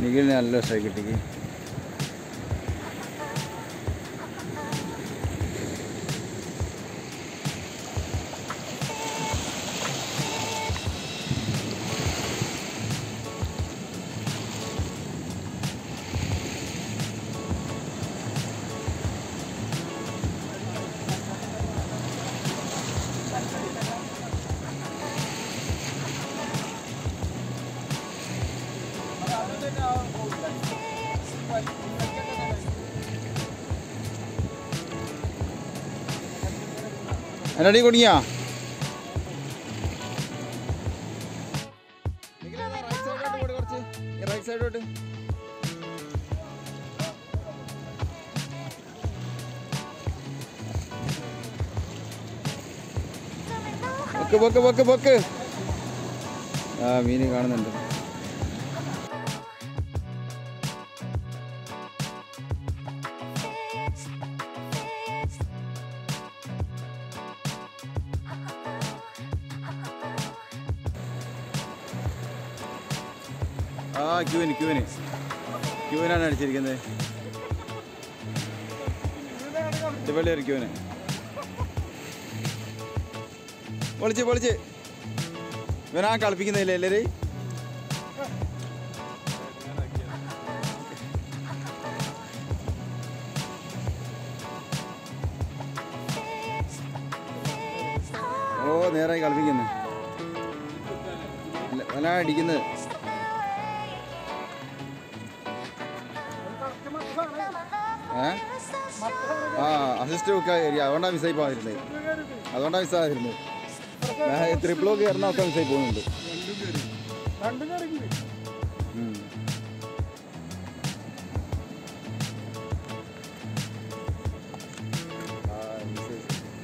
നിഖിലിന് നല്ല strike കിട്ടിക്ക് എന്നടി കുടുങ്ങിയാ right സൈഡോട്ട് പൊക്ക് പൊക്ക് പൊക്ക് പൊക്ക് ആ മീന് കാണുന്നുണ്ട് ആ ക്യൂവിന് ക്യൂവിന് ക്യൂവിനാണ് അടിച്ചിരിക്കുന്നത് അടിപൊളി ഒരു ക്യൂവിന് പൊളിച്ച് പൊളിച്ച് ഇവനാ കളിപ്പിക്കുന്നില്ല എല്ലാവരും ഓ നേരായി കളിപ്പിക്കുന്നു വല അടിക്കുന്നത് ഏ ആ അസിസ്റ്റ് ഒക്കെ ഏരിയ അതുകൊണ്ടാണ് മിസ്സായി പോകാതിരുന്നത് അതുകൊണ്ടാണ് മിസ്സാതിരുന്നത് ട്രിപ്പിളോ കയറുന്നൊക്കെ മിസ്സായി പോകുന്നുണ്ട് ഉം. ആ, മിസ്സായി.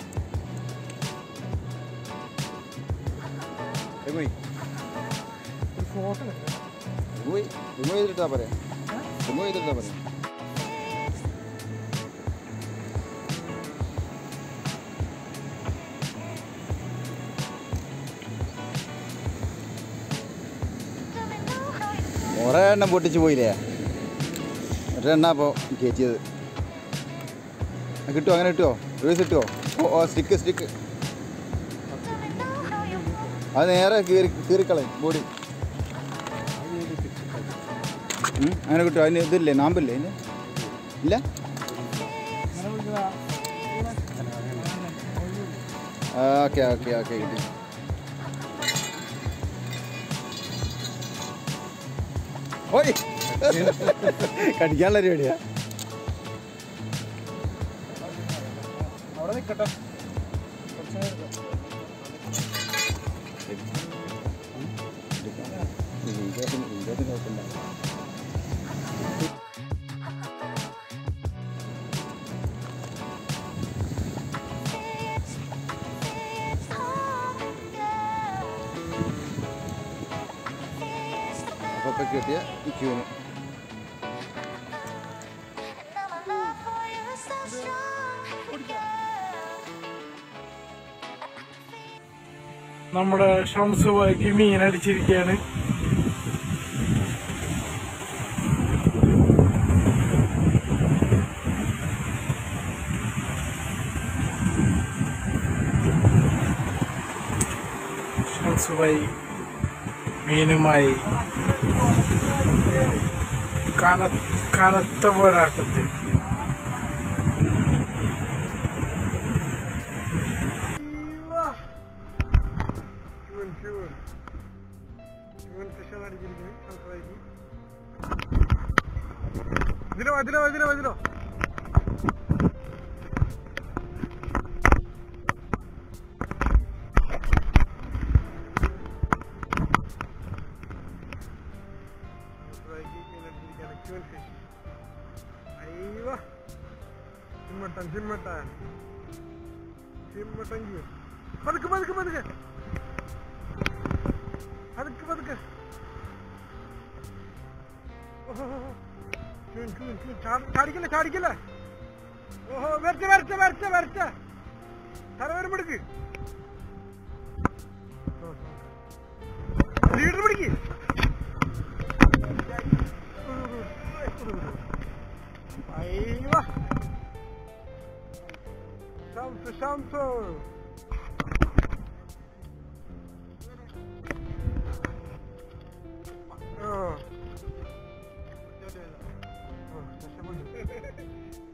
എങ്ങോയി എങ്ങോയി എങ്ങോ ചെയ്തിട്ടാ പറയാം എങ്ങോ ചെയ്തിട്ടാ പറയാം കുറേ എണ്ണം പൊട്ടിച്ച് പോയില്ലേ ഒരെണ്ണ അപ്പോൾ കയറ്റിയത് ആ, കിട്ടുമോ അങ്ങനെ കിട്ടുമോ റിവേഴ്സ് കിട്ടുമോ ഓ ഓ സ്റ്റിക്ക് സ്റ്റിക്ക് അത് നേരെ കീറി കീറിക്കളയും ബോഡി ഉം, അങ്ങനെ കിട്ടുമോ അതിന് ഇതില്ലേ നാമ്പില്ലേ അതിന് ഇല്ല ഓക്കെ ഓക്കെ ഓക്കെ കിട്ടി ഓയ് കടിക്കാനുള്ള പരിപാടിയാ അവിടെ നിൽക്കട്ടെ അപ്പൊ കിട്ടിയ ക്യൂന് നമ്മുടെ ഷംസ് ബാക്കി മീൻ അടിച്ചിരിക്കുകയാണ് ഷംസ് ബായി മീനുമായി കന കനത്ത പോരാട്ടത്തിൽ ഇതിലോ ഇതിലോ ഇതിലോ ഇതിലോ അയ്യോ ചിമ്മട്ടൻ ചിമ്മട്ടൻ ചിമ്മട്ടൻ പതുക്കെ പതുക്കെ പതുക്കെ പതുക്കെ പതുക്കെ ഓഹോ ചൂൻ ചൂൻ ചൂൻ ചാടിക്കല്ലേ ചാടിക്കല്ലേ ഓഹോ വരച്ച വരച്ച വരച്ച വരച്ച തലവേരം പിടിക്ക് ലീഡർ പിടിക്ക് ശാന്ത് ആ ആ, രക്ഷപ്പെട്ടു.